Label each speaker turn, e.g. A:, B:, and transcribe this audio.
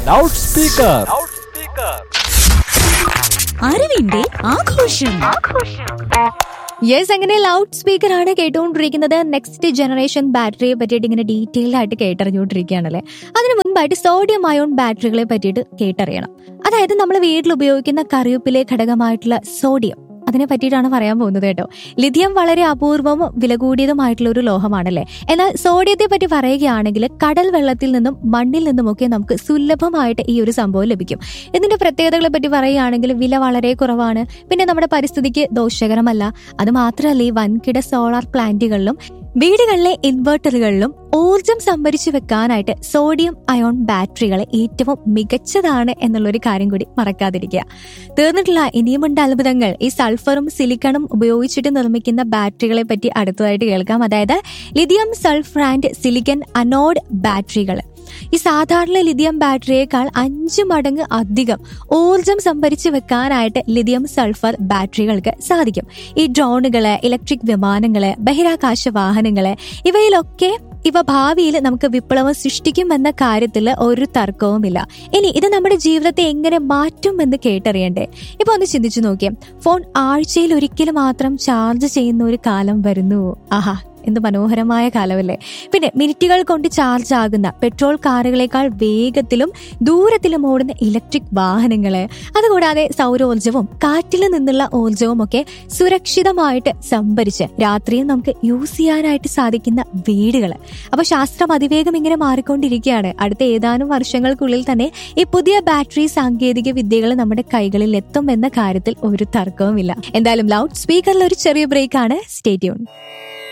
A: loud speaker
B: അറിവിന്റെ ആഘോഷം
C: yes അങ്ങനെ ലൗഡ് സ്പീക്കർ ആണ് കേട്ടുകൊണ്ടിരിക്കുന്നത് നെക്സ്റ്റ് ജനറേഷൻ ബാറ്ററിയെ പറ്റിയിട്ട് ഇങ്ങനെ ഡീറ്റെയിൽ ആയിട്ട് കേട്ടറിഞ്ഞുകൊണ്ടിരിക്കുകയാണല്ലേ അതിന് മുൻപായിട്ട് സോഡിയം അയോൺ ബാറ്ററികളെ പറ്റിയിട്ട് കേട്ടറിയണം അതായത് നമ്മൾ വീട്ടിൽ ഉപയോഗിക്കുന്ന കറിവേപ്പിലെ ഘടകമായിട്ടുള്ള സോഡിയം അതിനെ പറ്റിയിട്ടാണ് പറയാൻ പോകുന്നത് കേട്ടോ ലിഥിയം വളരെ അപൂർവവും വില കൂടിയതുമായിട്ടുള്ള ഒരു ലോഹമാണല്ലേ എന്നാൽ സോഡിയത്തെ പറ്റി പറയുകയാണെങ്കിൽ കടൽ വെള്ളത്തിൽ നിന്നും മണ്ണിൽ നിന്നുമൊക്കെ നമുക്ക് സുലഭമായിട്ട് ഈ ഒരു സംഭവം ലഭിക്കും ഇതിന്റെ പ്രത്യേകതകളെ പറ്റി പറയുകയാണെങ്കിൽ വില വളരെ കുറവാണ് പിന്നെ നമ്മുടെ പരിസ്ഥിതിക്ക് ദോഷകരമല്ല അത് മാത്രമല്ല ഈ വൻകിട സോളാർ പ്ലാന്റുകളിലും വീടുകളിലെ ഇൻവെർട്ടറുകളിലും ഊർജം സംഭരിച്ചു വെക്കാനായിട്ട് സോഡിയം അയോൺ ബാറ്ററികളെ ഏറ്റവും മികച്ചതാണ് എന്നുള്ളൊരു കാര്യം കൂടി മറക്കാതിരിക്കുക തീർന്നിട്ടില്ല ഇനിയുമുണ്ട് അത്ഭുതങ്ങൾ ഈ സൾഫറും സിലിക്കണും ഉപയോഗിച്ചിട്ട് നിർമ്മിക്കുന്ന ബാറ്ററികളെ പറ്റി അടുത്തതായിട്ട് കേൾക്കാം അതായത് lithium sulphur and silicon anode ബാറ്ററികൾ ഈ സാധാരണ ലിഥിയം ബാറ്ററിയേക്കാൾ അഞ്ച് മടങ്ങ് അധികം ഊർജം സംഭരിച്ചു വെക്കാനായിട്ട് ലിഥിയം സൾഫർ ബാറ്ററികൾക്ക് സാധിക്കും ഈ ഡ്രോണുകള് ഇലക്ട്രിക് വിമാനങ്ങള് ബഹിരാകാശ വാഹനങ്ങള് ഇവയിലൊക്കെ ഇവ ഭാവിയിൽ നമുക്ക് വിപ്ലവം സൃഷ്ടിക്കുമെന്ന കാര്യത്തിൽ ഒരു തർക്കവുമില്ല ഇനി ഇത് നമ്മുടെ ജീവിതത്തെ എങ്ങനെ മാറ്റും എന്ന് കേട്ടറിയണ്ടേ ഇപ്പൊ ഒന്ന് ചിന്തിച്ചു നോക്കിയേ ഫോൺ ആഴ്ചയിൽ ഒരിക്കൽ മാത്രം ചാർജ് ചെയ്യുന്ന ഒരു കാലം വരുന്നു ആഹാ എന്ത് മനോഹരമായ കാലമല്ലേ പിന്നെ മിനിറ്റുകൾ കൊണ്ട് ചാർജ് ആകുന്ന പെട്രോൾ കാറുകളെക്കാൾ വേഗത്തിലും ദൂരത്തിലും ഓടുന്ന ഇലക്ട്രിക് വാഹനങ്ങള് അതുകൂടാതെ സൗരോർജവും കാറ്റിൽ നിന്നുള്ള ഊർജവും ഒക്കെ സുരക്ഷിതമായിട്ട് സംഭരിച്ച് രാത്രിയും നമുക്ക് യൂസ് ചെയ്യാനായിട്ട് സാധിക്കുന്ന വീടുകൾ അപ്പൊ ശാസ്ത്രം അതിവേഗം ഇങ്ങനെ മാറിക്കൊണ്ടിരിക്കുകയാണ് അടുത്ത ഏതാനും വർഷങ്ങൾക്കുള്ളിൽ തന്നെ ഈ പുതിയ ബാറ്ററി സാങ്കേതിക വിദ്യകൾ നമ്മുടെ കൈകളിൽ എത്തും എന്ന കാര്യത്തിൽ ഒരു തർക്കവുമില്ല എന്തായാലും ലൗഡ് സ്പീക്കറിൽ ഒരു ചെറിയ ബ്രേക്ക് ആണ് സ്റ്റേറ്റ്യൂൺ